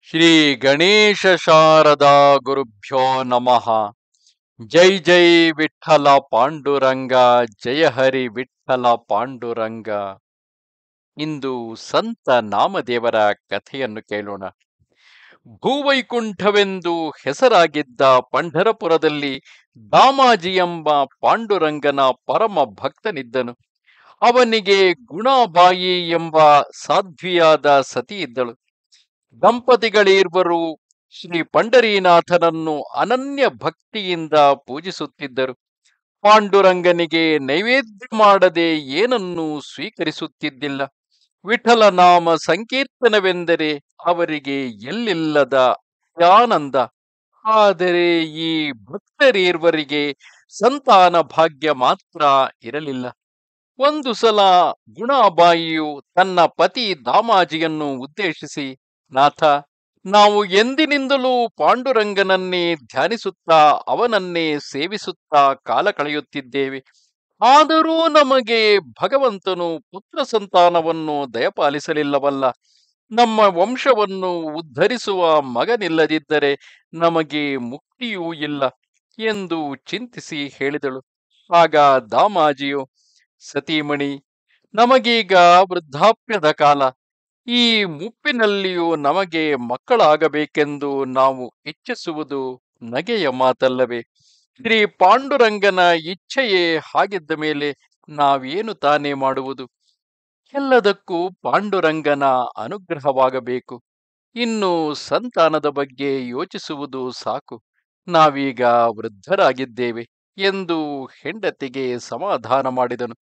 ಶ್ರೀ ಗಣೇಶ ಶಾರದಾ ಗುರುಭ್ಯೋ ನಮಃ ಜೈ ಜೈ ವಿಠಲ ಪಾಂಡುರಂಗ ಜಯ ಹರಿ ವಿಠಲ ಪಾಂಡುರಂಗ ಇಂದು ಸಂತ ನಾಮದೇವರ ಕಥೆಯನ್ನು ಕೇಳೋಣ ಭೂವೈಕುಂಠವೆಂದು ಹೆಸರಾಗಿದ್ದ ಪಂಢರಪುರದಲ್ಲಿ ದಾಮಾಜಿ ಎಂಬ ಪಾಂಡುರಂಗನ ಪರಮ ಭಕ್ತನಿದ್ದನು ಅವನಿಗೆ ಗುಣಾಬಾಯಿ ಎಂಬ ಸಾಧ್ವಿಯಾದ ಸತಿ ಇದ್ದಳು ದಂಪತಿಗಳಿರ್ವರು ಶ್ರೀ ಪಂಡರೀನಾಥನನ್ನು ಅನನ್ಯ ಭಕ್ತಿಯಿಂದ ಪೂಜಿಸುತ್ತಿದ್ದರು ಪಾಂಡುರಂಗನಿಗೆ ನೈವೇದ್ಯ ಮಾಡದೆ ಏನನ್ನೂ ಸ್ವೀಕರಿಸುತ್ತಿದ್ದಿಲ್ಲ ವಿಠಲ ನಾಮ ಸಂಕೀರ್ತನವೆಂದರೆ ಅವರಿಗೆ ಎಲ್ಲಿಲ್ಲದ ಆನಂದ ಆದರೆ ಈ ಭಕ್ತರೀರ್ವರಿಗೆ ಸಂತಾನ ಭಾಗ್ಯ ಮಾತ್ರ ಇರಲಿಲ್ಲ ಒಂದು ಸಲ ಗುಣಾಬಾಯಿಯು ತನ್ನ ಪತಿ ದಾಮಾಜಿಯನ್ನು ಉದ್ದೇಶಿಸಿ ನಾಥ ನಾವು ಎಂದಿನಿಂದಲೂ ಪಾಂಡುರಂಗನನ್ನೇ ಧ್ಯಾನಿಸುತ್ತಾ ಅವನನ್ನೇ ಸೇವಿಸುತ್ತಾ ಕಾಲ ಕಳೆಯುತ್ತಿದ್ದೇವೆ ಆದರೂ ನಮಗೆ ಭಗವಂತನು ಪುತ್ರ ಸಂತಾನವನ್ನು ದಯಪಾಲಿಸಲಿಲ್ಲವಲ್ಲ ನಮ್ಮ ವಂಶವನ್ನು ಉದ್ಧರಿಸುವ ಮಗನಿಲ್ಲದಿದ್ದರೆ ನಮಗೆ ಮುಕ್ತಿಯೂ ಇಲ್ಲ ಎಂದು ಚಿಂತಿಸಿ ಹೇಳಿದಳು ಆಗ ದಾಮಾಜಿಯು ಸತೀಮಣಿ ನಮಗೀಗ ವೃದ್ಧಾಪ್ಯದ ಕಾಲ ಈ ಮುಪ್ಪಿನಲ್ಲಿಯೂ ನಮಗೆ ಮಕ್ಕಳಾಗಬೇಕೆಂದು ನಾವು ಇಚ್ಛಿಸುವುದು ನಗೆಯ ಮಾತಲ್ಲವೇ ಶ್ರೀ ಪಾಂಡುರಂಗನ ಇಚ್ಛೆಯೇ ಹಾಗಿದ್ದ ಮೇಲೆ ನಾವೇನು ತಾನೇ ಮಾಡುವುದು ಎಲ್ಲದಕ್ಕೂ ಪಾಂಡುರಂಗನ ಅನುಗ್ರಹವಾಗಬೇಕು ಇನ್ನು ಸಂತಾನದ ಬಗ್ಗೆ ಯೋಚಿಸುವುದು ಸಾಕು ನಾವೀಗ ವೃದ್ಧರಾಗಿದ್ದೇವೆ ಎಂದು ಹೆಂಡತಿಗೆ ಸಮಾಧಾನ ಮಾಡಿದನು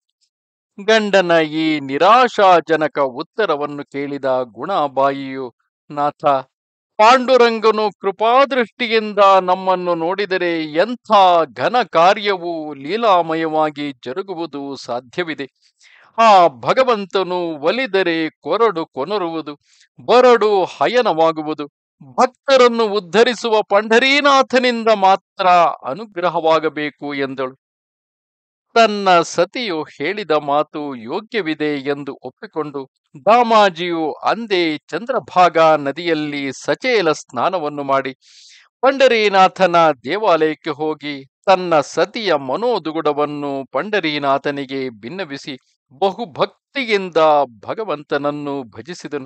ಗಂಡನ ಈ ನಿರಾಶಾಜನಕ ಉತ್ತರವನ್ನು ಕೇಳಿದ ಗುಣಾಬಾಯಿಯು ನಾಥ ಪಾಂಡುರಂಗನು ಕೃಪಾದೃಷ್ಟಿಯಿಂದ ನಮ್ಮನ್ನು ನೋಡಿದರೆ ಎಂಥ ಘನ ಕಾರ್ಯವೂ ಲೀಲಾಮಯವಾಗಿ ಜರುಗುವುದು ಸಾಧ್ಯವಿದೆ ಆ ಭಗವಂತನು ಒಲಿದರೆ ಕೊರಡು ಕೊನರುವುದು ಬರಡು ಹಯನವಾಗುವುದು ಭಕ್ತರನ್ನು ಉದ್ಧರಿಸುವ ಪಂಢರೀನಾಥನಿಂದ ಮಾತ್ರ ಅನುಗ್ರಹವಾಗಬೇಕು ಎಂದಳು ತನ್ನ ಸತಿಯು ಹೇಳಿದ ಮಾತು ಯೋಗ್ಯವಿದೆ ಎಂದು ಒಪ್ಪಿಕೊಂಡು ದಾಮಾಜಿಯು ಅಂದೇ ಚಂದ್ರಭಾಗ ನದಿಯಲ್ಲಿ ಸಚೇಲ ಸ್ನಾನವನ್ನು ಮಾಡಿ ಪಂಡರೀನಾಥನ ದೇವಾಲಯಕ್ಕೆ ಹೋಗಿ ತನ್ನ ಸತಿಯ ಮನೋದುಗುಡವನ್ನು ಪಂಡರೀನಾಥನಿಗೆ ಭಿನ್ನವಿಸಿ ಬಹುಭಕ್ತಿಯಿಂದ ಭಗವಂತನನ್ನು ಭಜಿಸಿದನು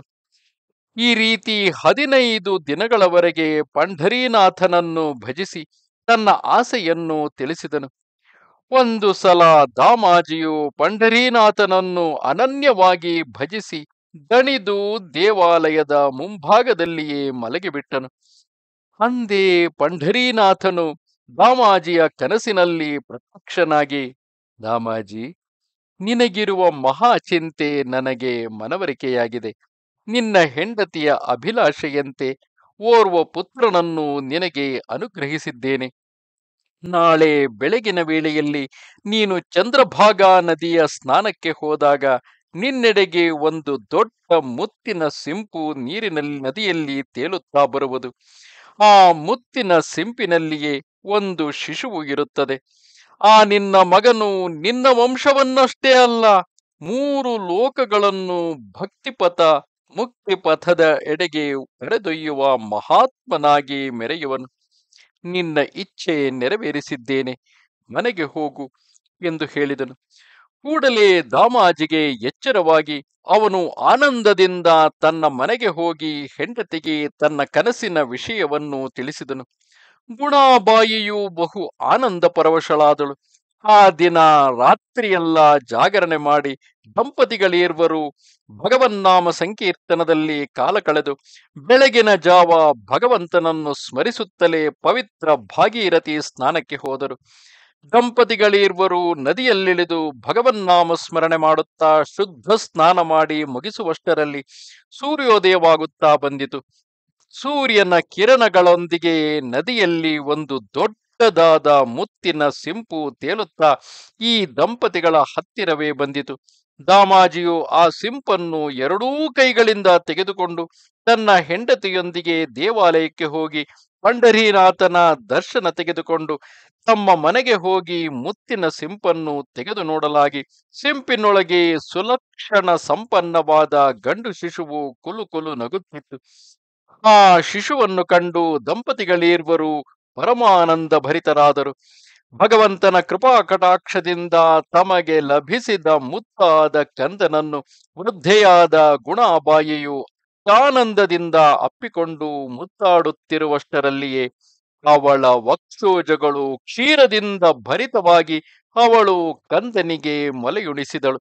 ಈ ರೀತಿ ಹದಿನೈದು ದಿನಗಳವರೆಗೆ ಪಂಢರೀನಾಥನನ್ನು ಭಜಿಸಿ ತನ್ನ ಆಸೆಯನ್ನು ತಿಳಿಸಿದನು ಒಂದು ಸಲ ದಾಮಾಜಿಯು ಪಂಢರೀನಾಥನನ್ನು ಅನನ್ಯವಾಗಿ ಭಜಿಸಿ ದಣಿದು ದೇವಾಲಯದ ಮುಂಭಾಗದಲ್ಲಿಯೇ ಮಲಗಿಬಿಟ್ಟನು ಅಂದೇ ಪಂಢರೀನಾಥನು ದಾಮಾಜಿಯ ಕನಸಿನಲ್ಲಿ ಪ್ರತ್ಯಕ್ಷನಾಗಿ ದಾಮಾಜಿ ನಿನಗಿರುವ ಮಹಾಚಿಂತೆ ನನಗೆ ಮನವರಿಕೆಯಾಗಿದೆ ನಿನ್ನ ಹೆಂಡತಿಯ ಅಭಿಲಾಷೆಯಂತೆ ಓರ್ವ ಪುತ್ರನನ್ನು ನಿನಗೆ ಅನುಗ್ರಹಿಸಿದ್ದೇನೆ ನಾಳೆ ಬೆಳಗಿನ ವೇಳೆಯಲ್ಲಿ ನೀನು ಚಂದ್ರಭಾಗಾ ನದಿಯ ಸ್ನಾನಕ್ಕೆ ಹೋದಾಗ ನಿನ್ನೆಡೆಗೆ ಒಂದು ದೊಡ್ಡ ಮುತ್ತಿನ ಸಿಂಪು ನೀರಿನಲ್ಲಿ ನದಿಯಲ್ಲಿ ತೇಲುತ್ತಾ ಬರುವುದು ಆ ಮುತ್ತಿನ ಸಿಂಪಿನಲ್ಲಿಯೇ ಒಂದು ಶಿಶುವು ಇರುತ್ತದೆ ಆ ನಿನ್ನ ಮಗನು ನಿನ್ನ ವಂಶವನ್ನಷ್ಟೇ ಅಲ್ಲ ಮೂರು ಲೋಕಗಳನ್ನು ಭಕ್ತಿಪಥ ಮುಕ್ತಿಪಥದ ಎಡೆಗೆ ಕರೆದೊಯ್ಯುವ ಮಹಾತ್ಮನಾಗಿ ಮೆರೆಯುವನು ನಿನ್ನ ಇಚ್ಛೆ ನೆರವೇರಿಸಿದ್ದೇನೆ ಮನೆಗೆ ಹೋಗು ಎಂದು ಹೇಳಿದನು ಕೂಡಲೇ ದಾಮಾಜಿಗೆ ಎಚ್ಚರವಾಗಿ ಅವನು ಆನಂದದಿಂದ ತನ್ನ ಮನೆಗೆ ಹೋಗಿ ಹೆಂಡತಿಗೆ ತನ್ನ ಕನಸಿನ ವಿಷಯವನ್ನು ತಿಳಿಸಿದನು ಗುಣಾಬಾಯಿಯು ಬಹು ಆನಂದ ಪರವಶಳಾದಳು ಆ ದಿನ ರಾತ್ರಿಯೆಲ್ಲ ಜಾಗರಣೆ ಮಾಡಿ ದಂಪತಿಗಳಿರ್ವರು ಭಗವನ್ನಾಮ ಸಂಕೀರ್ತನದಲ್ಲಿ ಕಾಲ ಕಳೆದು ಬೆಳಗಿನ ಜಾವ ಭಗವಂತನನ್ನು ಸ್ಮರಿಸುತ್ತಲೇ ಪವಿತ್ರ ಭಾಗೀರಥಿ ಸ್ನಾನಕ್ಕೆ ಹೋದರು ದಂಪತಿಗಳಿರ್ವರು ನದಿಯಲ್ಲಿಳಿದು ಭಗವನ್ನಾಮ ಸ್ಮರಣೆ ಮಾಡುತ್ತಾ ಶುದ್ಧ ಸ್ನಾನ ಮಾಡಿ ಮುಗಿಸುವಷ್ಟರಲ್ಲಿ ಸೂರ್ಯೋದಯವಾಗುತ್ತಾ ಬಂದಿತು ಸೂರ್ಯನ ಕಿರಣಗಳೊಂದಿಗೆ ನದಿಯಲ್ಲಿ ಒಂದು ದೊಡ್ಡದಾದ ಮುತ್ತಿನ ಸಿಂಪು ತೇಲುತ್ತಾ ಈ ದಂಪತಿಗಳ ಹತ್ತಿರವೇ ಬಂದಿತು ದಾಮಾಜಿಯು ಆ ಸಿಂಪನ್ನು ಎರಡೂ ಕೈಗಳಿಂದ ತೆಗೆದುಕೊಂಡು ತನ್ನ ಹೆಂಡತಿಯೊಂದಿಗೆ ದೇವಾಲಯಕ್ಕೆ ಹೋಗಿ ಪಂಡರೀನಾಥನ ದರ್ಶನ ತೆಗೆದುಕೊಂಡು ತಮ್ಮ ಮನೆಗೆ ಹೋಗಿ ಮುತ್ತಿನ ಸಿಂಪನ್ನು ತೆಗೆದು ನೋಡಲಾಗಿ ಸಿಂಪಿನೊಳಗೆ ಸುಲಕ್ಷಣ ಸಂಪನ್ನವಾದ ಗಂಡು ಶಿಶುವು ಕುಲು ಕುಲು ನಗುತ್ತಿತ್ತು ಆ ಶಿಶುವನ್ನು ಕಂಡು ದಂಪತಿಗಳೀರ್ವರು ಪರಮಾನಂದ ಭರಿತರಾದರು ಭಗವಂತನ ಕೃಪಾ ಕಟಾಕ್ಷದಿಂದ ತಮಗೆ ಲಭಿಸಿದ ಮುತ್ತಾದ ಕಂದನನ್ನು ವೃದ್ಧೆಯಾದ ಗುಣಾಬಾಯಿಯು ಆನಂದದಿಂದ ಅಪ್ಪಿಕೊಂಡು ಮುತ್ತಾಡುತ್ತಿರುವಷ್ಟರಲ್ಲಿಯೇ ಅವಳ ವಕ್ಷೋಜಗಳು ಕ್ಷೀರದಿಂದ ಭರಿತವಾಗಿ ಅವಳು ಕಂದನಿಗೆ ಮೊಲೆಯುಣಿಸಿದಳು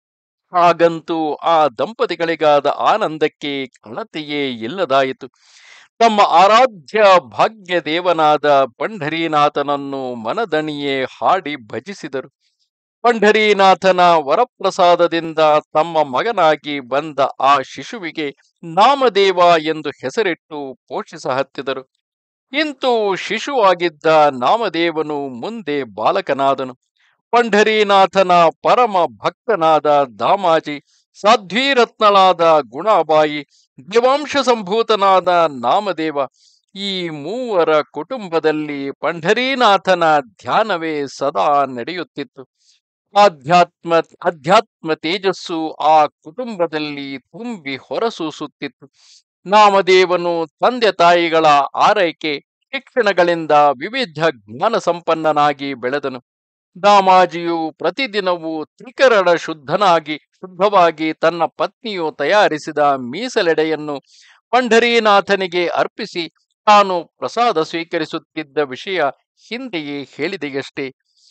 ಹಾಗಂತೂ ಆ ದಂಪತಿಗಳಿಗಾದ ಆನಂದಕ್ಕೆ ಅಳತೆಯೇ ಇಲ್ಲದಾಯಿತು ತಮ್ಮ ಆರಾಧ್ಯ ಭಾಗ್ಯ ದೇವನಾದ ಪಂಢರೀನಾಥನನ್ನು ಮನದಣಿಯೇ ಹಾಡಿ ಭಜಿಸಿದರು ಪಂಢರೀನಾಥನ ವರಪ್ರಸಾದದಿಂದ ತಮ್ಮ ಮಗನಾಗಿ ಬಂದ ಆ ಶಿಶುವಿಗೆ ನಾಮದೇವ ಎಂದು ಹೆಸರಿಟ್ಟು ಪೋಷಿಸ ಹತ್ತಿದರು ಇಂತೂ ಶಿಶುವಾಗಿದ್ದ ನಾಮದೇವನು ಮುಂದೆ ಬಾಲಕನಾದನು ಪಂಢರೀನಾಥನ ಪರಮ ಭಕ್ತನಾದ ದಾಮಾಜಿ ಸಾಧ್ವೀರತ್ನಳಾದ ಗುಣಾಬಾಯಿ ದೇವಾಂಶ ಸಂಭೂತನಾದ ನಾಮದೇವ ಈ ಮೂವರ ಕುಟುಂಬದಲ್ಲಿ ಪಂಢರೀನಾಥನ ಧ್ಯಾನವೇ ಸದಾ ನಡೆಯುತ್ತಿತ್ತು ಆಧ್ಯಾತ್ಮ ಅಧ್ಯಾತ್ಮ ತೇಜಸ್ಸು ಆ ಕುಟುಂಬದಲ್ಲಿ ತುಂಬಿ ಹೊರಸೂಸುತ್ತಿತ್ತು ನಾಮದೇವನು ತಂದೆ ತಾಯಿಗಳ ಆರೈಕೆ ಶಿಕ್ಷಣಗಳಿಂದ ವಿವಿಧ ಜ್ಞಾನ ಸಂಪನ್ನನಾಗಿ ಬೆಳೆದನು ದಾಮಾಜಿಯು ಪ್ರತಿದಿನವೂ ತ್ರಿಕರಣ ಶುದ್ಧನಾಗಿ ಶುದ್ಧವಾಗಿ ತನ್ನ ಪತ್ನಿಯು ತಯಾರಿಸಿದ ಮೀಸಲೆಡೆಯನ್ನು ಪಂಢರೀನಾಥನಿಗೆ ಅರ್ಪಿಸಿ ತಾನು ಪ್ರಸಾದ ಸ್ವೀಕರಿಸುತ್ತಿದ್ದ ವಿಷಯ ಹಿಂದೆಯೇ ಹೇಳಿದೆಯಷ್ಟೇ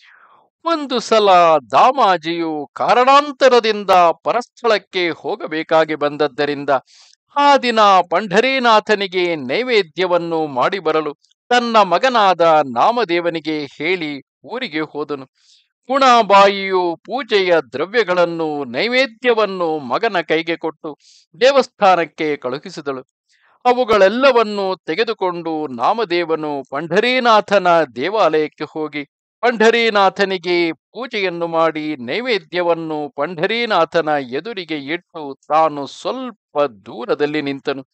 ಒಂದು ಸಲ ದಾಮಾಜಿಯು ಕಾರಣಾಂತರದಿಂದ ಪರಸ್ಥಳಕ್ಕೆ ಹೋಗಬೇಕಾಗಿ ಬಂದದ್ದರಿಂದ ಆ ದಿನ ಪಂಢರೀನಾಥನಿಗೆ ನೈವೇದ್ಯವನ್ನು ಮಾಡಿ ಬರಲು ತನ್ನ ಮಗನಾದ ನಾಮದೇವನಿಗೆ ಹೇಳಿ ಊರಿಗೆ ಹೋದನು ಗುಣಾಬಾಯಿಯು ಪೂಜೆಯ ದ್ರವ್ಯಗಳನ್ನು ನೈವೇದ್ಯವನ್ನು ಮಗನ ಕೈಗೆ ಕೊಟ್ಟು ದೇವಸ್ಥಾನಕ್ಕೆ ಕಳುಹಿಸಿದಳು ಅವುಗಳೆಲ್ಲವನ್ನು ತೆಗೆದುಕೊಂಡು ನಾಮದೇವನು ಪಂಢರೀನಾಥನ ದೇವಾಲಯಕ್ಕೆ ಹೋಗಿ ಪಂಢರೀನಾಥನಿಗೆ ಪೂಜೆಯನ್ನು ಮಾಡಿ ನೈವೇದ್ಯವನ್ನು ಪಂಢರೀನಾಥನ ಎದುರಿಗೆ ಇಟ್ಟು ತಾನು ಸ್ವಲ್ಪ ದೂರದಲ್ಲಿ ನಿಂತನು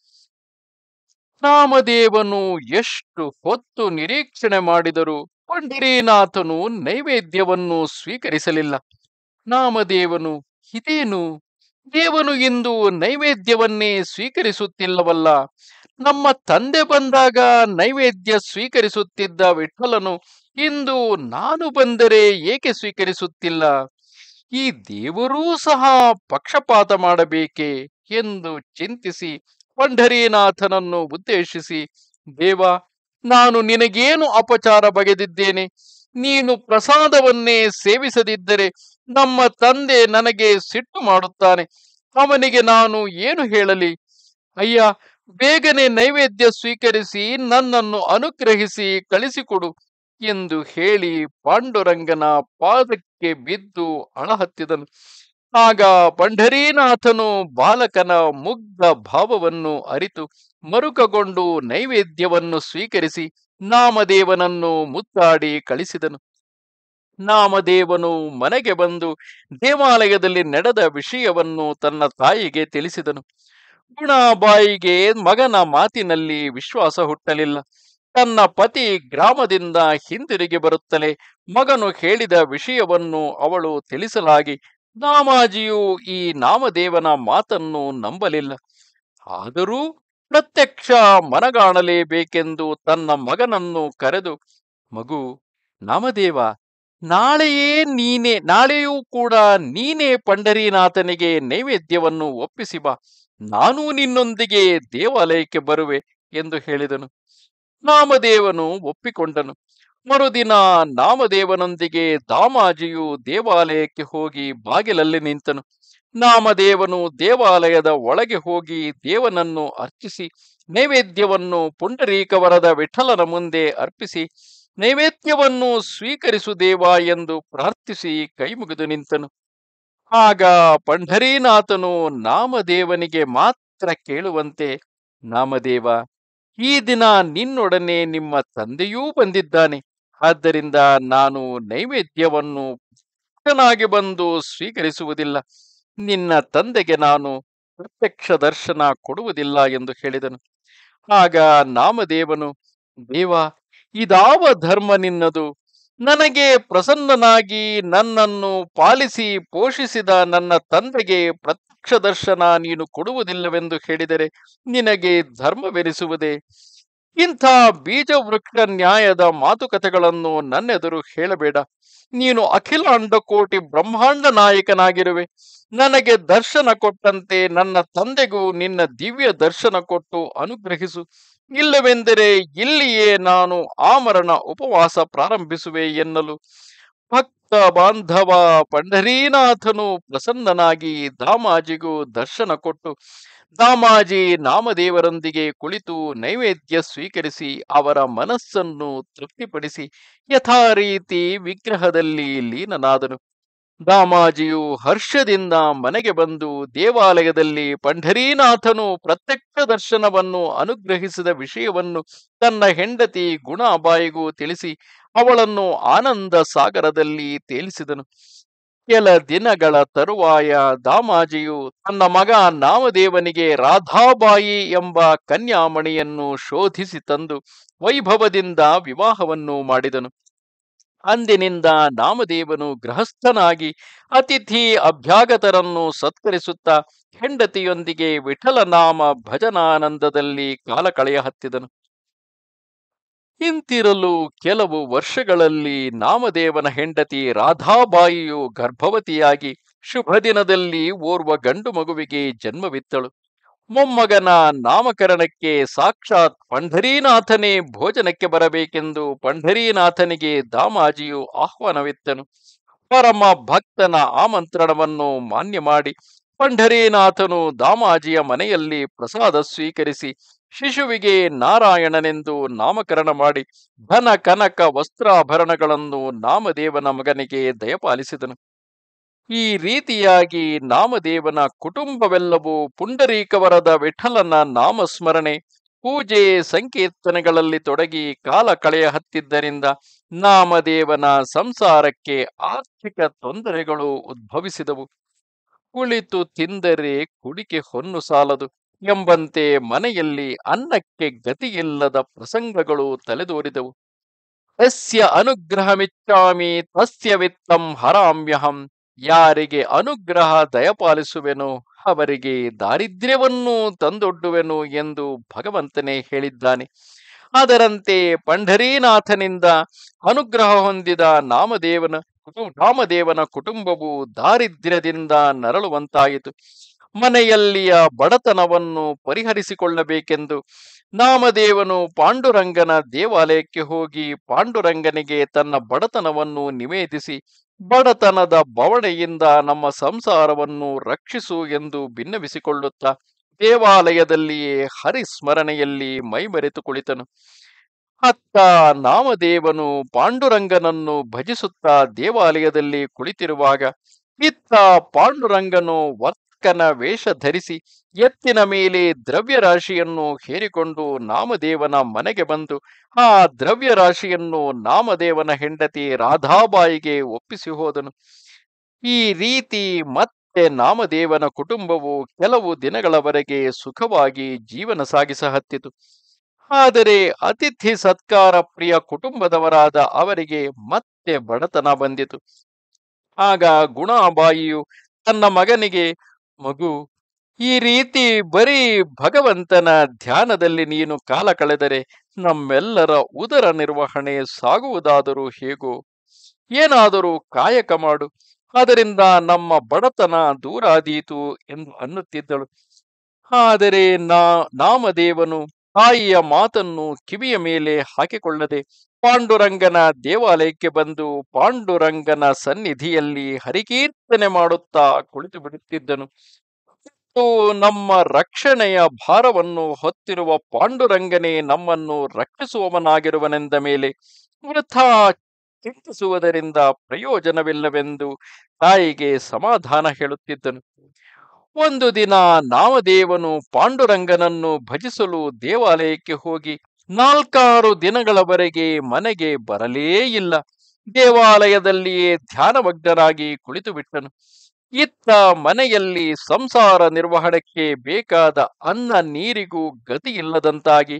ನಾಮದೇವನು ಎಷ್ಟು ಹೊತ್ತು ನಿರೀಕ್ಷಣೆ ಮಾಡಿದರೂ ಪಂಢರೀನಾಥನು ನೈವೇದ್ಯವನ್ನು ಸ್ವೀಕರಿಸಲಿಲ್ಲ ನಾಮದೇವನು ಇದೇನು ದೇವನು ಇಂದು ನೈವೇದ್ಯವನ್ನೇ ಸ್ವೀಕರಿಸುತ್ತಿಲ್ಲವಲ್ಲ ನಮ್ಮ ತಂದೆ ಬಂದಾಗ ನೈವೇದ್ಯ ಸ್ವೀಕರಿಸುತ್ತಿದ್ದ ವಿಠಲನು ಇಂದು ನಾನು ಬಂದರೆ ಏಕೆ ಸ್ವೀಕರಿಸುತ್ತಿಲ್ಲ ಈ ದೇವರೂ ಸಹ ಪಕ್ಷಪಾತ ಮಾಡಬೇಕೆ ಎಂದು ಚಿಂತಿಸಿ ಪಂಢರೀನಾಥನನ್ನು ಉದ್ದೇಶಿಸಿ ದೇವ ನಾನು ನಿನಗೇನು ಅಪಚಾರ ಬಗೆದಿದ್ದೇನೆ ನೀನು ಪ್ರಸಾದವನ್ನೇ ಸೇವಿಸದಿದ್ದರೆ ನಮ್ಮ ತಂದೆ ನನಗೆ ಸಿಟ್ಟು ಮಾಡುತ್ತಾನೆ ಅವನಿಗೆ ನಾನು ಏನು ಹೇಳಲಿ ಅಯ್ಯ ಬೇಗನೆ ನೈವೇದ್ಯ ಸ್ವೀಕರಿಸಿ ನನ್ನನ್ನು ಅನುಗ್ರಹಿಸಿ ಕಳಿಸಿಕೊಡು ಎಂದು ಹೇಳಿ ಪಾಂಡುರಂಗನ ಪಾದಕ್ಕೆ ಬಿದ್ದು ಅಳಹತ್ತಿದನು ಆಗ ಪಂಢರೀನಾಥನು ಬಾಲಕನ ಮುಗ್ಧ ಭಾವವನ್ನು ಅರಿತು ಮರುಕಗೊಂಡು ನೈವೇದ್ಯವನ್ನು ಸ್ವೀಕರಿಸಿ ನಾಮದೇವನನ್ನು ಮುತ್ತಾಡಿ ಕಳಿಸಿದನು ನಾಮದೇವನು ಮನೆಗೆ ಬಂದು ದೇವಾಲಯದಲ್ಲಿ ನಡೆದ ವಿಷಯವನ್ನು ತನ್ನ ತಾಯಿಗೆ ತಿಳಿಸಿದನು ಗುಣಾಬಾಯಿಗೆ ಮಗನ ಮಾತಿನಲ್ಲಿ ವಿಶ್ವಾಸ ಹುಟ್ಟಲಿಲ್ಲ ತನ್ನ ಪತಿ ಗ್ರಾಮದಿಂದ ಹಿಂದಿರುಗಿ ಬರುತ್ತಲೇ ಮಗನು ಹೇಳಿದ ವಿಷಯವನ್ನು ಅವಳು ತಿಳಿಸಲಾಗಿ ನಾಮಾಜಿಯು ಈ ನಾಮದೇವನ ಮಾತನ್ನು ನಂಬಲಿಲ್ಲ ಆದರೂ ಪ್ರತ್ಯಕ್ಷ ಮನಗಾಣಲೇಬೇಕೆಂದು ತನ್ನ ಮಗನನ್ನು ಕರೆದು ಮಗು ನಾಮದೇವ ನಾಳೆಯೇ ನೀನೇ ನಾಳೆಯೂ ಕೂಡ ನೀನೇ ಪಂಡರೀನಾಥನಿಗೆ ನೈವೇದ್ಯವನ್ನು ಒಪ್ಪಿಸಿ ಬಾ ನಾನೂ ನಿನ್ನೊಂದಿಗೆ ದೇವಾಲಯಕ್ಕೆ ಬರುವೆ ಎಂದು ಹೇಳಿದನು ನಾಮದೇವನು ಒಪ್ಪಿಕೊಂಡನು ಮರುದಿನ ನಾಮದೇವನೊಂದಿಗೆ ದಾಮಾಜಿಯು ದೇವಾಲಯಕ್ಕೆ ಹೋಗಿ ಬಾಗಿಲಲ್ಲಿ ನಿಂತನು ನಾಮದೇವನು ದೇವಾಲಯದ ಒಳಗೆ ಹೋಗಿ ದೇವನನ್ನು ಅರ್ಚಿಸಿ ನೈವೇದ್ಯವನ್ನು ಪುಂಡರೀಕವರದ ವಿಠಲನ ಮುಂದೆ ಅರ್ಪಿಸಿ ನೈವೇದ್ಯವನ್ನು ಸ್ವೀಕರಿಸು ದೇವ ಎಂದು ಪ್ರಾರ್ಥಿಸಿ ಕೈಮುಗಿದು ನಿಂತನು ಆಗ ಪಂಢರೀನಾಥನು ನಾಮದೇವನಿಗೆ ಮಾತ್ರ ಕೇಳುವಂತೆ ನಾಮದೇವ ಈ ದಿನ ನಿನ್ನೊಡನೆ ನಿಮ್ಮ ತಂದೆಯೂ ಬಂದಿದ್ದಾನೆ ಆದ್ದರಿಂದ ನಾನು ನೈವೇದ್ಯವನ್ನು ಭಕ್ತನಾಗಿ ಬಂದು ಸ್ವೀಕರಿಸುವುದಿಲ್ಲ ನಿನ್ನ ತಂದೆಗೆ ನಾನು ಪ್ರತ್ಯಕ್ಷ ದರ್ಶನ ಕೊಡುವುದಿಲ್ಲ ಎಂದು ಹೇಳಿದನು ಆಗ ನಾಮದೇವನು ದೇವ ಇದಾವ ಧರ್ಮ ನಿನ್ನದು ನನಗೆ ಪ್ರಸನ್ನನಾಗಿ ನನ್ನನ್ನು ಪಾಲಿಸಿ ಪೋಷಿಸಿದ ನನ್ನ ತಂದೆಗೆ ಪ್ರತ್ಯಕ್ಷ ಪ್ರತ್ಯಕ್ಷ ದರ್ಶನ ನೀನು ಕೊಡುವುದಿಲ್ಲವೆಂದು ಹೇಳಿದರೆ ನಿನಗೆ ಧರ್ಮವೆನಿಸುವುದೇ ಇಂಥ ಬೀಜ ವೃಕ್ಷ ನ್ಯಾಯದ ಮಾತುಕತೆಗಳನ್ನು ನನ್ನೆದುರು ಹೇಳಬೇಡ ನೀನು ಅಖಿಲ ಅಂಡಕೋಟಿ ಬ್ರಹ್ಮಾಂಡ ನಾಯಕನಾಗಿರುವೆ ನನಗೆ ದರ್ಶನ ಕೊಟ್ಟಂತೆ ನನ್ನ ತಂದೆಗೂ ನಿನ್ನ ದಿವ್ಯ ದರ್ಶನ ಕೊಟ್ಟು ಅನುಗ್ರಹಿಸು ಇಲ್ಲವೆಂದರೆ ಇಲ್ಲಿಯೇ ನಾನು ಆಮರಣ ಉಪವಾಸ ಪ್ರಾರಂಭಿಸುವೆ ಎನ್ನಲು ಭಕ್ತ ಬಾಂಧವ ಪಂಢರೀನಾಥನು ಪ್ರಸನ್ನನಾಗಿ ದಾಮಾಜಿಗೂ ದರ್ಶನ ಕೊಟ್ಟು ದಾಮಾಜಿ ನಾಮದೇವರೊಂದಿಗೆ ಕುಳಿತು ನೈವೇದ್ಯ ಸ್ವೀಕರಿಸಿ ಅವರ ಮನಸ್ಸನ್ನು ತೃಪ್ತಿಪಡಿಸಿ ಯಥಾರೀತಿ ವಿಗ್ರಹದಲ್ಲಿ ಲೀನನಾದನು ದಾಮಾಜಿಯು ಹರ್ಷದಿಂದ ಮನೆಗೆ ಬಂದು ದೇವಾಲಯದಲ್ಲಿ ಪಂಢರೀನಾಥನು ಪ್ರತ್ಯಕ್ಷ ದರ್ಶನವನ್ನು ಅನುಗ್ರಹಿಸಿದ ವಿಷಯವನ್ನು ತನ್ನ ಹೆಂಡತಿ ಗುಣಾಬಾಯಿಗೂ ತಿಳಿಸಿ ಅವಳನ್ನು ಆನಂದ ಸಾಗರದಲ್ಲಿ ತೇಲಿಸಿದನು ಕೆಲ ದಿನಗಳ ತರುವಾಯ ದಾಮಾಜಿಯು ತನ್ನ ಮಗ ನಾಮದೇವನಿಗೆ ರಾಧಾಬಾಯಿ ಎಂಬ ಕನ್ಯಾಮಣಿಯನ್ನು ಶೋಧಿಸಿ ತಂದು ವೈಭವದಿಂದ ವಿವಾಹವನ್ನು ಮಾಡಿದನು ಅಂದಿನಿಂದ ನಾಮದೇವನು ಗೃಹಸ್ಥನಾಗಿ ಅತಿಥಿ ಅಭ್ಯಾಗತರನ್ನು ಸತ್ಕರಿಸುತ್ತಾ ಹೆಂಡತಿಯೊಂದಿಗೆ ವಿಠಲನಾಮ ಭಜನಾನಂದದಲ್ಲಿ ಕಾಲ ಕಳೆಯ ಹತ್ತಿದನು ಇಂತಿರಲು ಕೆಲವು ವರ್ಷಗಳಲ್ಲಿ ನಾಮದೇವನ ಹೆಂಡತಿ ರಾಧಾಬಾಯಿಯು ಗರ್ಭವತಿಯಾಗಿ ಶುಭ ದಿನದಲ್ಲಿ ಓರ್ವ ಗಂಡು ಮಗುವಿಗೆ ಜನ್ಮವಿತ್ತಳು ಮೊಮ್ಮಗನ ನಾಮಕರಣಕ್ಕೆ ಸಾಕ್ಷಾತ್ ಪಂಢರೀನಾಥನೇ ಭೋಜನಕ್ಕೆ ಬರಬೇಕೆಂದು ಪಂಢರೀನಾಥನಿಗೆ ದಾಮಾಜಿಯು ಆಹ್ವಾನವಿತ್ತನು ಪರಮ ಭಕ್ತನ ಆಮಂತ್ರಣವನ್ನು ಮಾನ್ಯ ಮಾಡಿ ಪಂಢರೀನಾಥನು ದಾಮಾಜಿಯ ಮನೆಯಲ್ಲಿ ಪ್ರಸಾದ ಸ್ವೀಕರಿಸಿ ಶಿಶುವಿಗೆ ನಾರಾಯಣನೆಂದು ನಾಮಕರಣ ಮಾಡಿ ಧನ ಕನಕ ವಸ್ತ್ರಾಭರಣಗಳನ್ನು ನಾಮದೇವನ ಮಗನಿಗೆ ದಯಪಾಲಿಸಿದನು ಈ ರೀತಿಯಾಗಿ ನಾಮದೇವನ ಕುಟುಂಬವೆಲ್ಲವೂ ಪುಂಡರೀಕವರದ ವಿಠಲನ ನಾಮಸ್ಮರಣೆ ಪೂಜೆ ಸಂಕೀರ್ತನೆಗಳಲ್ಲಿ ತೊಡಗಿ ಕಾಲ ಕಳೆಯ ಹತ್ತಿದ್ದರಿಂದ ನಾಮದೇವನ ಸಂಸಾರಕ್ಕೆ ಆರ್ಥಿಕ ತೊಂದರೆಗಳು ಉದ್ಭವಿಸಿದವು ಕುಳಿತು ತಿಂದರೆ ಕುಡಿಕೆ ಹೊನ್ನು ಸಾಲದು ಎಂಬಂತೆ ಮನೆಯಲ್ಲಿ ಅನ್ನಕ್ಕೆ ಗತಿಯಿಲ್ಲದ ಪ್ರಸಂಗಗಳು ತಲೆದೋರಿದವು ಯಸ್ಯ ಅನುಗ್ರಹಮಿಚ್ಚಾಮಿ ತಸ್ಯ ವಿತ್ತಂ ಹರಾಮ್ಯಹಂ ಯಾರಿಗೆ ಅನುಗ್ರಹ ದಯಪಾಲಿಸುವೆನೋ ಅವರಿಗೆ ದಾರಿದ್ರ್ಯವನ್ನೂ ತಂದೊಡ್ಡುವೆನು ಎಂದು ಭಗವಂತನೇ ಹೇಳಿದ್ದಾನೆ ಅದರಂತೆ ಪಂಢರೀನಾಥನಿಂದ ಅನುಗ್ರಹ ಹೊಂದಿದ ನಾಮದೇವನ ಕುಟು- ನಾಮದೇವನ ಕುಟುಂಬವು ದಾರಿದ್ರ್ಯದಿಂದ ನರಳುವಂತಾಯಿತು ಮನೆಯಲ್ಲಿಯ ಬಡತನವನ್ನು ಪರಿಹರಿಸಿಕೊಳ್ಳಬೇಕೆಂದು ನಾಮದೇವನು ಪಾಂಡುರಂಗನ ದೇವಾಲಯಕ್ಕೆ ಹೋಗಿ ಪಾಂಡುರಂಗನಿಗೆ ತನ್ನ ಬಡತನವನ್ನು ನಿವೇದಿಸಿ ಬಡತನದ ಬವಣೆಯಿಂದ ನಮ್ಮ ಸಂಸಾರವನ್ನು ರಕ್ಷಿಸು ಎಂದು ಭಿನ್ನವಿಸಿಕೊಳ್ಳುತ್ತಾ ದೇವಾಲಯದಲ್ಲಿಯೇ ಹರಿಸ್ಮರಣೆಯಲ್ಲಿ ಮೈಮರೆತು ಕುಳಿತನು ಅತ್ತ ನಾಮದೇವನು ಪಾಂಡುರಂಗನನ್ನು ಭಜಿಸುತ್ತಾ ದೇವಾಲಯದಲ್ಲಿ ಕುಳಿತಿರುವಾಗ ಇತ್ತ ಪಾಂಡುರಂಗನು ವರ್ತಕನ ವೇಷ ಧರಿಸಿ ಎತ್ತಿನ ಮೇಲೆ ದ್ರವ್ಯರಾಶಿಯನ್ನು ಹೇರಿಕೊಂಡು ನಾಮದೇವನ ಮನೆಗೆ ಬಂದು ಆ ದ್ರವ್ಯರಾಶಿಯನ್ನು ನಾಮದೇವನ ಹೆಂಡತಿ ರಾಧಾಬಾಯಿಗೆ ಒಪ್ಪಿಸಿ ಹೋದನು ಈ ರೀತಿ ಮತ್ತೆ ನಾಮದೇವನ ಕುಟುಂಬವು ಕೆಲವು ದಿನಗಳವರೆಗೆ ಸುಖವಾಗಿ ಜೀವನ ಸಾಗಿಸಹತ್ತಿತು ಆದರೆ ಅತಿಥಿ ಸತ್ಕಾರ ಪ್ರಿಯ ಕುಟುಂಬದವರಾದ ಅವರಿಗೆ ಮತ್ತೆ ಬಡತನ ಬಂದಿತು ಆಗ ಗುಣಾಬಾಯಿಯು ತನ್ನ ಮಗನಿಗೆ ಮಗು ಈ ರೀತಿ ಬರೀ ಭಗವಂತನ ಧ್ಯಾನದಲ್ಲಿ ನೀನು ಕಾಲ ಕಳೆದರೆ ನಮ್ಮೆಲ್ಲರ ಉದರ ನಿರ್ವಹಣೆ ಸಾಗುವುದಾದರೂ ಹೇಗೋ ಏನಾದರೂ ಕಾಯಕ ಮಾಡು ಅದರಿಂದ ನಮ್ಮ ಬಡತನ ದೂರಾದೀತು ಎಂದು ಅನ್ನುತ್ತಿದ್ದಳು ಆದರೆ ನಾ ನಾಮದೇವನು ತಾಯಿಯ ಮಾತನ್ನು ಕಿವಿಯ ಮೇಲೆ ಹಾಕಿಕೊಳ್ಳದೆ ಪಾಂಡುರಂಗನ ದೇವಾಲಯಕ್ಕೆ ಬಂದು ಪಾಂಡುರಂಗನ ಸನ್ನಿಧಿಯಲ್ಲಿ ಹರಿಕೀರ್ತನೆ ಮಾಡುತ್ತಾ ಕುಳಿತು ಬಿಡುತ್ತಿದ್ದನು ಮತ್ತು ನಮ್ಮ ರಕ್ಷಣೆಯ ಭಾರವನ್ನು ಹೊತ್ತಿರುವ ಪಾಂಡುರಂಗನೇ ನಮ್ಮನ್ನು ರಕ್ಷಿಸುವವನಾಗಿರುವನೆಂದ ಮೇಲೆ ವೃಥಾ ಚಿಂತಿಸುವುದರಿಂದ ಪ್ರಯೋಜನವಿಲ್ಲವೆಂದು ತಾಯಿಗೆ ಸಮಾಧಾನ ಹೇಳುತ್ತಿದ್ದನು ಒಂದು ದಿನ ನಾಮದೇವನು ಪಾಂಡುರಂಗನನ್ನು ಭಜಿಸಲು ದೇವಾಲಯಕ್ಕೆ ಹೋಗಿ ನಾಲ್ಕಾರು ದಿನಗಳವರೆಗೆ ಮನೆಗೆ ಬರಲೇ ಇಲ್ಲ ದೇವಾಲಯದಲ್ಲಿಯೇ ಧ್ಯಾನಮಗ್ನರಾಗಿ ಕುಳಿತು ಬಿಟ್ಟನು ಇತ್ತ ಮನೆಯಲ್ಲಿ ಸಂಸಾರ ನಿರ್ವಹಣೆಗೆ ಬೇಕಾದ ಅನ್ನ ನೀರಿಗೂ ಗತಿ ಇಲ್ಲದಂತಾಗಿ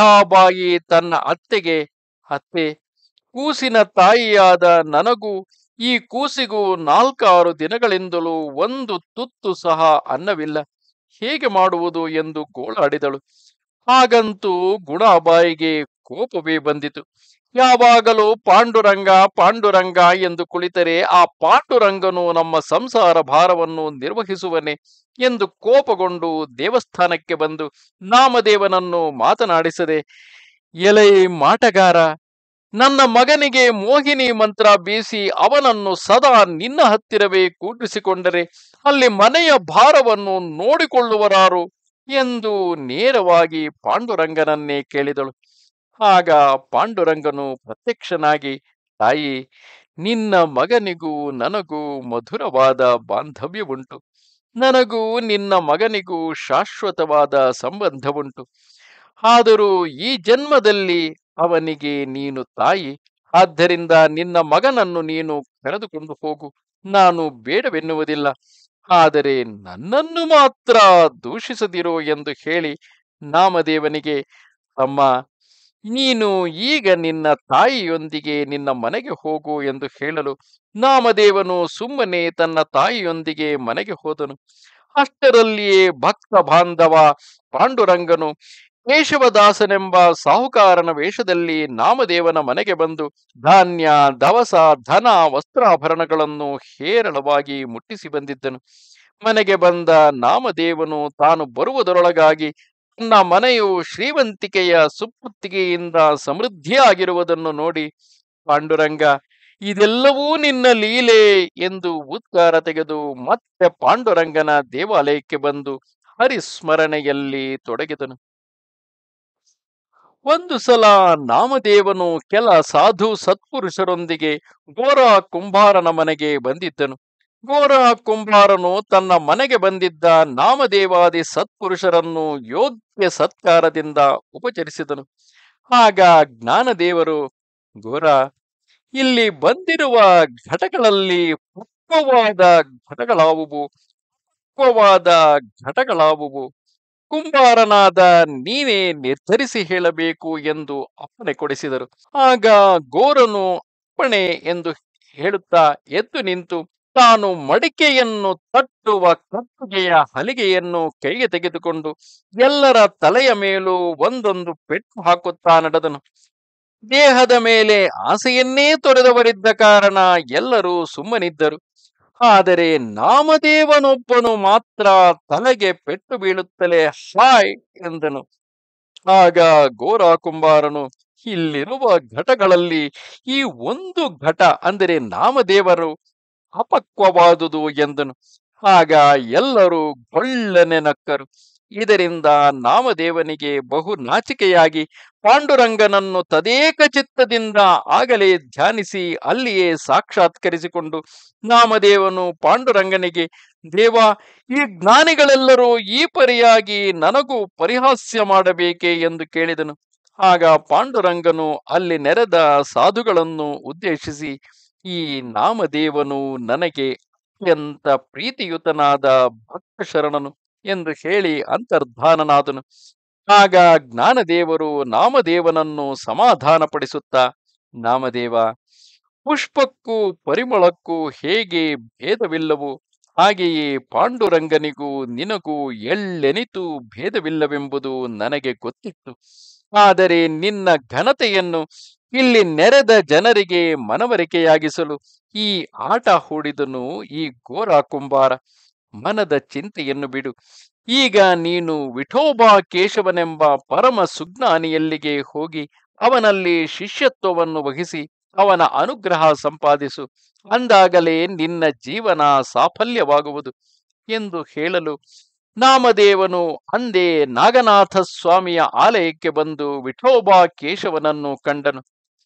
ರಾಧಾಬಾಯಿ ತನ್ನ ಅತ್ತೆಗೆ ಅತ್ತೆ ಕೂಸಿನ ತಾಯಿಯಾದ ನನಗೂ ಈ ಕೂಸಿಗೂ ನಾಲ್ಕಾರು ದಿನಗಳಿಂದಲೂ ಒಂದು ತುತ್ತು ಸಹ ಅನ್ನವಿಲ್ಲ ಹೇಗೆ ಮಾಡುವುದು ಎಂದು ಗೋಳಾಡಿದಳು ಹಾಗಂತೂ ಗುಣಾಬಾಯಿಗೆ ಕೋಪವೇ ಬಂದಿತು ಯಾವಾಗಲೂ ಪಾಂಡುರಂಗ ಪಾಂಡುರಂಗ ಎಂದು ಕುಳಿತರೆ ಆ ಪಾಂಡುರಂಗನು ನಮ್ಮ ಸಂಸಾರ ಭಾರವನ್ನು ನಿರ್ವಹಿಸುವನೆ ಎಂದು ಕೋಪಗೊಂಡು ದೇವಸ್ಥಾನಕ್ಕೆ ಬಂದು ನಾಮದೇವನನ್ನು ಮಾತನಾಡಿಸದೆ ಎಲೈ ಮಾಟಗಾರ ನನ್ನ ಮಗನಿಗೆ ಮೋಹಿನಿ ಮಂತ್ರ ಬೀಸಿ ಅವನನ್ನು ಸದಾ ನಿನ್ನ ಹತ್ತಿರವೇ ಕೂಡಿಸಿಕೊಂಡರೆ ಅಲ್ಲಿ ಮನೆಯ ಭಾರವನ್ನು ನೋಡಿಕೊಳ್ಳುವರಾರು ಎಂದು ನೇರವಾಗಿ ಪಾಂಡುರಂಗನನ್ನೇ ಕೇಳಿದಳು ಆಗ ಪಾಂಡುರಂಗನು ಪ್ರತ್ಯಕ್ಷನಾಗಿ ತಾಯಿ ನಿನ್ನ ಮಗನಿಗೂ ನನಗೂ ಮಧುರವಾದ ಬಾಂಧವ್ಯವುಂಟು ನನಗೂ ನಿನ್ನ ಮಗನಿಗೂ ಶಾಶ್ವತವಾದ ಸಂಬಂಧವುಂಟು ಆದರೂ ಈ ಜನ್ಮದಲ್ಲಿ ಅವನಿಗೆ ನೀನು ತಾಯಿ ಆದ್ದರಿಂದ ನಿನ್ನ ಮಗನನ್ನು ನೀನು ಕರೆದುಕೊಂಡು ಹೋಗು ನಾನು ಬೇಡವೆನ್ನುವುದಿಲ್ಲ ಆದರೆ ನನ್ನನ್ನು ಮಾತ್ರ ದೂಷಿಸದಿರೋ ಎಂದು ಹೇಳಿ ನಾಮದೇವನಿಗೆ ಅಮ್ಮ ನೀನು ಈಗ ನಿನ್ನ ತಾಯಿಯೊಂದಿಗೆ ನಿನ್ನ ಮನೆಗೆ ಹೋಗು ಎಂದು ಹೇಳಲು ನಾಮದೇವನು ಸುಮ್ಮನೆ ತನ್ನ ತಾಯಿಯೊಂದಿಗೆ ಮನೆಗೆ ಹೋದನು ಅಷ್ಟರಲ್ಲಿಯೇ ಭಕ್ತ ಬಾಂಧವ ಪಾಂಡುರಂಗನು ಕೇಶವದಾಸನೆಂಬ ಸಾಹುಕಾರನ ವೇಷದಲ್ಲಿ ನಾಮದೇವನ ಮನೆಗೆ ಬಂದು ಧಾನ್ಯ ದವಸ ಧನ ವಸ್ತ್ರಾಭರಣಗಳನ್ನು ಹೇರಳವಾಗಿ ಮುಟ್ಟಿಸಿ ಬಂದಿದ್ದನು ಮನೆಗೆ ಬಂದ ನಾಮದೇವನು ತಾನು ಬರುವುದರೊಳಗಾಗಿ ತನ್ನ ಮನೆಯು ಶ್ರೀವಂತಿಕೆಯ ಸುಪ್ಪುತ್ತಿಗೆಯಿಂದ ಸಮೃದ್ಧಿಯಾಗಿರುವುದನ್ನು ನೋಡಿ ಪಾಂಡುರಂಗ ಇದೆಲ್ಲವೂ ನಿನ್ನ ಲೀಲೆ ಎಂದು ಉದ್ಗಾರ ತೆಗೆದು ಮತ್ತೆ ಪಾಂಡುರಂಗನ ದೇವಾಲಯಕ್ಕೆ ಬಂದು ಹರಿಸ್ಮರಣೆಯಲ್ಲಿ ತೊಡಗಿದನು ಒಂದು ಸಲ ನಾಮದೇವನು ಕೆಲ ಸಾಧು ಸತ್ಪುರುಷರೊಂದಿಗೆ ಗೋರ ಕುಂಭಾರನ ಮನೆಗೆ ಬಂದಿದ್ದನು ಗೋರ ಕುಂಭಾರನು ತನ್ನ ಮನೆಗೆ ಬಂದಿದ್ದ ನಾಮದೇವಾದಿ ಸತ್ಪುರುಷರನ್ನು ಯೋಗ್ಯ ಸತ್ಕಾರದಿಂದ ಉಪಚರಿಸಿದನು ಆಗ ಜ್ಞಾನದೇವರು ಗೋರ ಇಲ್ಲಿ ಬಂದಿರುವ ಘಟಗಳಲ್ಲಿ ಪಕ್ವವಾದ ಘಟಗಳಾವುವು ಪಕ್ವವಾದ ಘಟಗಳಾವುವು ಕುಂಬಾರನಾದ ನೀನೇ ನಿರ್ಧರಿಸಿ ಹೇಳಬೇಕು ಎಂದು ಅಪ್ಪಣೆ ಕೊಡಿಸಿದರು ಆಗ ಗೋರನು ಅಪ್ಪಣೆ ಎಂದು ಹೇಳುತ್ತಾ ಎದ್ದು ನಿಂತು ತಾನು ಮಡಿಕೆಯನ್ನು ತಟ್ಟುವ ಕಪ್ಪುಗೆಯ ಹಲಿಗೆಯನ್ನು ಕೈಗೆ ತೆಗೆದುಕೊಂಡು ಎಲ್ಲರ ತಲೆಯ ಮೇಲೂ ಒಂದೊಂದು ಪೆಟ್ಟು ಹಾಕುತ್ತಾ ನಡೆದನು ದೇಹದ ಮೇಲೆ ಆಸೆಯನ್ನೇ ತೊರೆದವರಿದ್ದ ಕಾರಣ ಎಲ್ಲರೂ ಸುಮ್ಮನಿದ್ದರು ಆದರೆ ನಾಮದೇವನೊಬ್ಬನು ಮಾತ್ರ ತಲೆಗೆ ಪೆಟ್ಟು ಬೀಳುತ್ತಲೇ ಹಾಯ್ ಎಂದನು ಆಗ ಗೋರಾ ಕುಂಬಾರನು ಇಲ್ಲಿರುವ ಘಟಗಳಲ್ಲಿ ಈ ಒಂದು ಘಟ ಅಂದರೆ ನಾಮದೇವರು ಅಪಕ್ವವಾದುದು ಎಂದನು ಆಗ ಎಲ್ಲರೂ ಗೊಳ್ಳನೆ ನಕ್ಕರು ಇದರಿಂದ ನಾಮದೇವನಿಗೆ ಬಹು ನಾಚಿಕೆಯಾಗಿ ಪಾಂಡುರಂಗನನ್ನು ತದೇಕ ಚಿತ್ತದಿಂದ ಆಗಲೇ ಧ್ಯಾನಿಸಿ ಅಲ್ಲಿಯೇ ಸಾಕ್ಷಾತ್ಕರಿಸಿಕೊಂಡು ನಾಮದೇವನು ಪಾಂಡುರಂಗನಿಗೆ ದೇವ ಈ ಜ್ಞಾನಿಗಳೆಲ್ಲರೂ ಈ ಪರಿಯಾಗಿ ನನಗೂ ಪರಿಹಾಸ್ಯ ಮಾಡಬೇಕೆ ಎಂದು ಕೇಳಿದನು ಆಗ ಪಾಂಡುರಂಗನು ಅಲ್ಲಿ ನೆರೆದ ಸಾಧುಗಳನ್ನು ಉದ್ದೇಶಿಸಿ ಈ ನಾಮದೇವನು ನನಗೆ ಅತ್ಯಂತ ಪ್ರೀತಿಯುತನಾದ ಭಕ್ತ ಶರಣನು ಎಂದು ಹೇಳಿ ಅಂತರ್ಧಾನನಾದನು ಆಗ ಜ್ಞಾನದೇವರು ನಾಮದೇವನನ್ನು ಸಮಾಧಾನಪಡಿಸುತ್ತಾ ನಾಮದೇವ ಪುಷ್ಪಕ್ಕೂ ಪರಿಮಳಕ್ಕೂ ಹೇಗೆ ಭೇದವಿಲ್ಲವೋ ಹಾಗೆಯೇ ಪಾಂಡುರಂಗನಿಗೂ ನಿನಗೂ ಎಳ್ಳೆನಿತು ಭೇದವಿಲ್ಲವೆಂಬುದು ನನಗೆ ಗೊತ್ತಿತ್ತು ಆದರೆ ನಿನ್ನ ಘನತೆಯನ್ನು ಇಲ್ಲಿ ನೆರೆದ ಜನರಿಗೆ ಮನವರಿಕೆಯಾಗಿಸಲು ಈ ಆಟ ಹೂಡಿದನು ಈ ಘೋರ ಕುಂಬಾರ ಮನದ ಚಿಂತೆಯನ್ನು ಬಿಡು ಈಗ ನೀನು ವಿಠೋಬಾ ಕೇಶವನೆಂಬ ಪರಮ ಸುಜ್ಞಾನಿಯಲ್ಲಿಗೆ ಹೋಗಿ ಅವನಲ್ಲಿ ಶಿಷ್ಯತ್ವವನ್ನು ವಹಿಸಿ ಅವನ ಅನುಗ್ರಹ ಸಂಪಾದಿಸು ಅಂದಾಗಲೇ ನಿನ್ನ ಜೀವನ ಸಾಫಲ್ಯವಾಗುವುದು ಎಂದು ಹೇಳಲು ನಾಮದೇವನು ಅಂದೇ ನಾಗನಾಥ ಸ್ವಾಮಿಯ ಆಲಯಕ್ಕೆ ಬಂದು ವಿಠೋಬಾ ಕೇಶವನನ್ನು ಕಂಡನು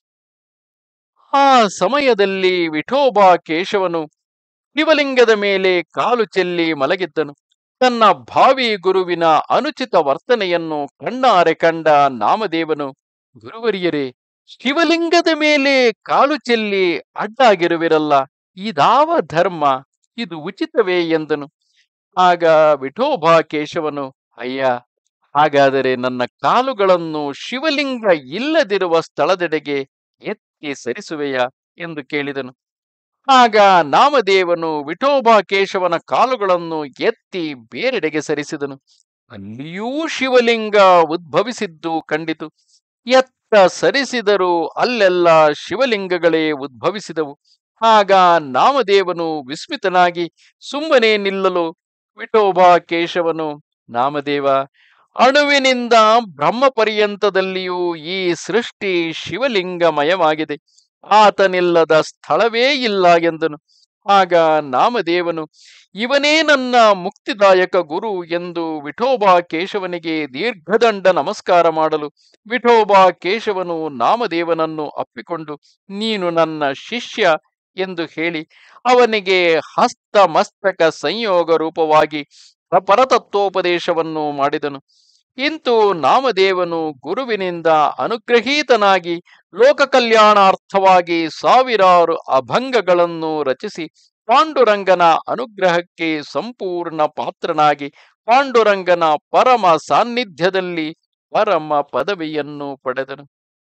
ಆ ಸಮಯದಲ್ಲಿ ವಿಠೋಬಾ ಕೇಶವನು ಶಿವಲಿಂಗದ ಮೇಲೆ ಕಾಲು ಚೆಲ್ಲಿ ಮಲಗಿದ್ದನು ತನ್ನ ಭಾವಿ ಗುರುವಿನ ಅನುಚಿತ ವರ್ತನೆಯನ್ನು ಕಣ್ಣಾರೆ ಕಂಡ ನಾಮದೇವನು ಗುರುವರಿಯರೇ ಶಿವಲಿಂಗದ ಮೇಲೆ ಕಾಲು ಚೆಲ್ಲಿ ಅಡ್ಡಾಗಿರುವಿರಲ್ಲ ಇದಾವ ಧರ್ಮ ಇದು ಉಚಿತವೇ ಎಂದನು ಆಗ ವಿಠೋಬಾ ಕೇಶವನು ಅಯ್ಯ ಹಾಗಾದರೆ ನನ್ನ ಕಾಲುಗಳನ್ನು ಶಿವಲಿಂಗ ಇಲ್ಲದಿರುವ ಸ್ಥಳದೆಡೆಗೆ ಎತ್ತಿ ಸರಿಸುವೆಯಾ ಎಂದು ಕೇಳಿದನು ಆಗ ನಾಮದೇವನು ವಿಠೋಬಾ ಕೇಶವನ ಕಾಲುಗಳನ್ನು ಎತ್ತಿ ಬೇರೆಡೆಗೆ ಸರಿಸಿದನು ಅಲ್ಲಿಯೂ ಶಿವಲಿಂಗ ಉದ್ಭವಿಸಿದ್ದು ಕಂಡಿತು ಎತ್ತ ಸರಿಸಿದರೂ ಅಲ್ಲೆಲ್ಲ ಶಿವಲಿಂಗಗಳೇ ಉದ್ಭವಿಸಿದವು ಆಗ ನಾಮದೇವನು ವಿಸ್ಮಿತನಾಗಿ ಸುಮ್ಮನೆ ನಿಲ್ಲಲು ವಿಠೋಬಾ ಕೇಶವನು ನಾಮದೇವ ಅಣುವಿನಿಂದ ಬ್ರಹ್ಮ ಪರ್ಯಂತದಲ್ಲಿಯೂ ಈ ಸೃಷ್ಟಿ ಶಿವಲಿಂಗಮಯವಾಗಿದೆ ಆತನಿಲ್ಲದ ಸ್ಥಳವೇ ಇಲ್ಲ ಎಂದನು ಆಗ ನಾಮದೇವನು ಇವನೇ ನನ್ನ ಮುಕ್ತಿದಾಯಕ ಗುರು ಎಂದು ವಿಠೋಬಾ ಕೇಶವನಿಗೆ ದೀರ್ಘದಂಡ ನಮಸ್ಕಾರ ಮಾಡಲು ವಿಠೋಬಾ ಕೇಶವನು ನಾಮದೇವನನ್ನು ಅಪ್ಪಿಕೊಂಡು ನೀನು ನನ್ನ ಶಿಷ್ಯ ಎಂದು ಹೇಳಿ ಅವನಿಗೆ ಹಸ್ತ ಮಸ್ತಕ ಸಂಯೋಗ ರೂಪವಾಗಿ ಪರತತ್ವೋಪದೇಶವನ್ನು ಮಾಡಿದನು ಇಂತು ನಾಮದೇವನು ಗುರುವಿನಿಂದ ಅನುಗ್ರಹೀತನಾಗಿ ಲೋಕ ಕಲ್ಯಾಣಾರ್ಥವಾಗಿ ಸಾವಿರಾರು ಅಭಂಗಗಳನ್ನು ರಚಿಸಿ ಪಾಂಡುರಂಗನ ಅನುಗ್ರಹಕ್ಕೆ ಸಂಪೂರ್ಣ ಪಾತ್ರನಾಗಿ ಪಾಂಡುರಂಗನ ಪರಮ ಸಾನ್ನಿಧ್ಯದಲ್ಲಿ ಪರಮ ಪದವಿಯನ್ನು ಪಡೆದನು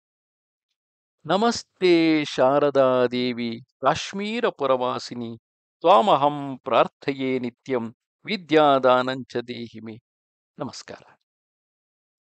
ನಮಸ್ತೆ ಶಾರದಾ ದೇವಿ ಕಾಶ್ಮೀರ ಪುರವಾಸಿನಿ ತ್ವಾಮಹಂ ಪ್ರಾರ್ಥಯೇ ನಿತ್ಯಂ ವಿದ್ಯಾದಾನಂಚ ದೇಹಿಮೆ ನಮಸ್ಕಾರ